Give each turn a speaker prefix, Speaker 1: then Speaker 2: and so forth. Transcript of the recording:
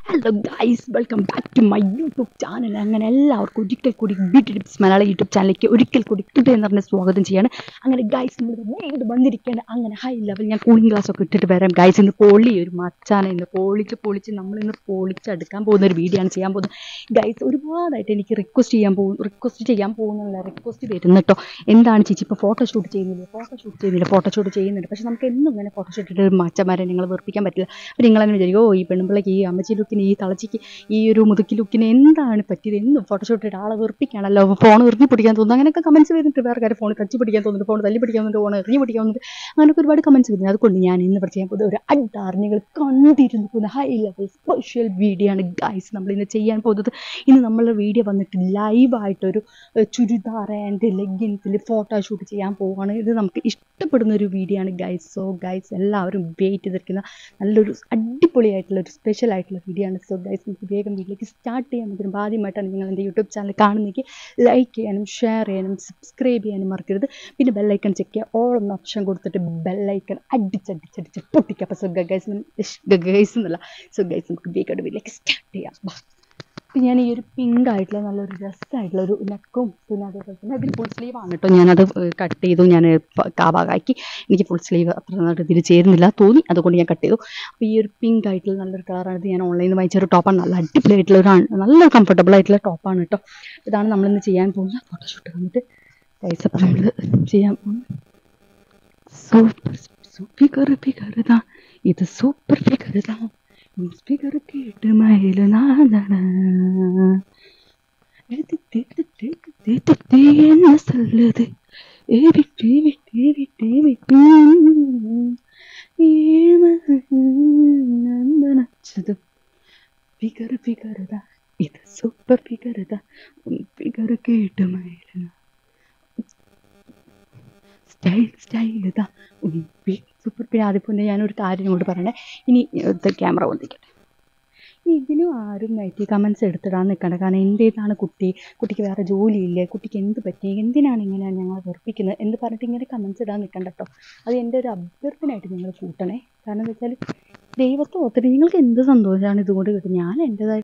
Speaker 1: hello guys welcome back to my YouTube channel അങ്ങനെ എല്ലാവർക്കും ഒരിക്കൽ കൂടി ബ്യൂട്ടി ടിപ്സ് മലയാള യൂട്യൂബ് ചാനലിലേക്ക് ഒരിക്കൽ കൂടി കിട്ടുക എന്ന് പറഞ്ഞ് സ്വാഗതം ചെയ്യാണ് അങ്ങനെ ഗൈസ് നമ്മൾ വീണ്ടും വന്നിരിക്കുകയാണ് അങ്ങനെ ഹൈ ലെവൽ ഞാൻ കൂളിംഗ് ഗ്ലാസ് ഒക്കെ ഇട്ടിട്ട് വരാം ഗൈസ് ഇന്ന് പൊളി ഒരു മച്ചാന ഇന്ന് പൊളിച്ച് പൊളിച്ച് നമ്മൾ ഇന്ന് പൊളിച്ചെടുക്കാൻ പോകുന്ന ഒരു വീഡിയോ ആണ് ചെയ്യാൻ പോകുന്നത് ഗൈസ് ഒരുപാടായിട്ട് എനിക്ക് റിക്വസ്റ്റ് ചെയ്യാൻ പോകും റിക്വസ്റ്റ് ചെയ്യാൻ പോകുന്നില്ല റിക്വസ്റ്റ് വരുന്നു കേട്ടോ എന്താണ് ചേച്ചി ഇപ്പോൾ ഫോട്ടോഷൂട്ട് ചെയ്യുന്നില്ല ഫോട്ടോഷൂട്ട് ചെയ്യുന്നില്ല ഫോട്ടോഷൂട്ട് ചെയ്യുന്നുണ്ട് പക്ഷെ നമുക്ക് എന്നും ഇങ്ങനെ ഫോട്ടോഷൂട്ട് ഇട്ടിട്ട് ഒരു മച്ചന്മാരെ നിങ്ങൾ വെറുപ്പിക്കാൻ പറ്റില്ല അപ്പോൾ നിങ്ങളങ്ങനെ വിചാരിക്കും ഓ ഈ പെണ്ണുമ്പിള്ളക്ക് ഈ അമ്മച്ചി ലുക്കിന് ഈ തളച്ചിക്ക് ഈ ഒരു മുതുക്കി ലുക്കിന് എന്താണ് പറ്റിയത് എന്നും ഫോട്ടോഷൂട്ട് ഇട്ട് ആളെ വെറുപ്പിക്കാണല്ലോ ഫോൺ എറിഞ്ഞു പിടിക്കാൻ തോന്നുന്നു അങ്ങനെയൊക്കെ കമൻസ് വരുന്നുണ്ട് വേറെ കാര്യം ഫോൺ കച്ചി പിടിക്കാൻ തോന്നുന്നു ഫോൺ തല്ലി പിടിക്കാൻ തോന്നുന്നു ഫോൺ എറിഞ്ഞു പിടിക്കാൻ തോന്നുന്നു അങ്ങനെയൊക്കെ ഒരുപാട് കമൻസ് വരുന്നത് അതുകൊണ്ട് ഞാൻ ഇന്ന് ഇവിടെ ചെയ്യാൻ പോകുന്നത് ഒരു അഡാർ നിങ്ങൾ കണ്ടിരുന്നു പോകുന്ന ഹൈ ലെവൽ സ്പെഷ്യൽ വീഡിയോ ആണ് ഗൈസ് നമ്മൾ ഇന്ന് ചെയ്യാൻ പോകുന്നത് ഇന്ന് നമ്മളുടെ വീഡിയോ വന്നിട്ട് ലൈവായിട്ടൊരു ചുരിദാർ ആൻഡ് ലെഗിൻസിൽ ഫോട്ടോഷൂട്ട് ചെയ്യാൻ പോവുകയാണ് ഇത് നമുക്ക് ഇഷ്ടപ്പെടുന്ന ഒരു വീഡിയോ ആണ് ഗൈസ് സോ ഗൈസ് എല്ലാവരും വെയിറ്റ് ചെയ്തിരിക്കുന്ന നല്ലൊരു അടിപൊളിയായിട്ടുള്ള ഒരു സ്പെഷ്യൽ ആയിട്ടുള്ള വീഡിയോ ആണ് സോ ഗൈസ് നമുക്ക് വേഗം വീട്ടിലേക്ക് സ്റ്റാർട്ട് ചെയ്യാൻ പറ്റും ആദ്യമായിട്ടാണ് നിങ്ങൾ എൻ്റെ യൂട്യൂബ് ചാനൽ കാണുന്നെങ്കിൽ ലൈക്ക് ചെയ്യാനും ഷെയർ ചെയ്യാനും സബ്സ്ക്രൈബ് ചെയ്യാനും മറക്കരുത് പിന്നെ ബെല്ലൈക്കൺ ചെക്ക് ചെയ്യുക ഓൾ എന്ന ഓപ്ഷൻ കൊടുത്തിട്ട് ബെല്ലൈക്കൺ അടിച്ചടിച്ചടിച്ച് പൊട്ടിക്കുക അപ്പോൾ സോ ഗൈസ് ഗൈസ് എന്നല്ല സോ ഗൈസ് നമുക്ക് വേഗം വീട്ടിലേക്ക് സ്റ്റാർട്ട് ചെയ്യാം ബാ ഇപ്പം ഞാൻ ഈ ഒരു പിങ്ക് ആയിട്ടുള്ള നല്ലൊരു രസമായിട്ടുള്ള ഒരു നെക്കും പിന്നെ അതേപോലെ തന്നെ ഇതിൽ ഫുൾ സ്ലീവ് ആണ് കേട്ടോ ഞാനത് കട്ട് ചെയ്തു ഞാൻ കാവാകാക്കി എനിക്ക് ഫുൾ സ്ലീവ് അത്ര നന്നായിട്ട് ഇതിൽ ചേരുന്നില്ല തോന്നി അതുകൊണ്ട് ഞാൻ കട്ട് ചെയ്തു അപ്പോൾ ഈ ഒരു പിങ്ക് ആയിട്ടുള്ള നല്ലൊരു കളറാണ് ഇത് ഞാൻ ഓൺലൈനിൽ നിന്ന് വാങ്ങിച്ച ഒരു ടോപ്പാണ് നല്ല അടിപൊളിയായിട്ടുള്ള ഒരു നല്ല കംഫർട്ടബിൾ ആയിട്ടുള്ള ടോപ്പാണ് കേട്ടോ ഇതാണ് നമ്മളിന്ന് ചെയ്യാൻ പോകുന്ന ഫോട്ടോഷൂട്ട് വന്നിട്ട് പൈസ അപ്പം നമ്മൾ ചെയ്യാൻ പോകുന്നത് സൂപ്പർ ഫിഗർ ഫിഗർ ഇതാ ഇത് സൂപ്പർ ഫിഗർ ഇതാ സ്പീക്കർ കേട്ട് മയില് നാദന என்ன சொல்லுது விட்டு விட்டு விட்டு விட்டு நச்சது ஃபிகர் ஃபிகர் தான் இது சூப்பர் ஃபிகர் தான் ஃபிகர் கேட்டு மயில സ്റ്റൈൽ സ്റ്റൈൽ ഇതാ സൂപ്പർ പിന്നെ അതുപോലെ ഞാനൊരു കാര്യം ഇങ്ങോട്ട് പറയണേ ഇനി ക്യാമറ വന്നിക്കട്ടെ ഇതിനും ആരും നെഗറ്റീവ് കമൻസ് എടുത്തിടാൻ നിൽക്കണ്ട കാരണം എൻ്റേതാണ് കുട്ടി കുട്ടിക്ക് വേറെ ജോലിയില്ലേ കുട്ടിക്ക് എന്ത് പറ്റി എന്തിനാണ് ഇങ്ങനെ ഞങ്ങൾ വെറുപ്പിക്കുന്നത് എന്ന് പറഞ്ഞിട്ട് ഇങ്ങനെ കമൻസ് ഇടാൻ നിൽക്കണ്ട കേട്ടോ അത് എൻ്റെ ഒരു അഭ്യർത്ഥനയായിട്ട് നിങ്ങൾ കൂട്ടണേ കാരണം എന്താ വെച്ചാൽ ദൈവത്തെ ഓർത്തിട്ട് നിങ്ങൾക്ക് എന്ത് സന്തോഷമാണ് ഇതുകൊണ്ട് കിട്ടും ഞാൻ എൻ്റെതായ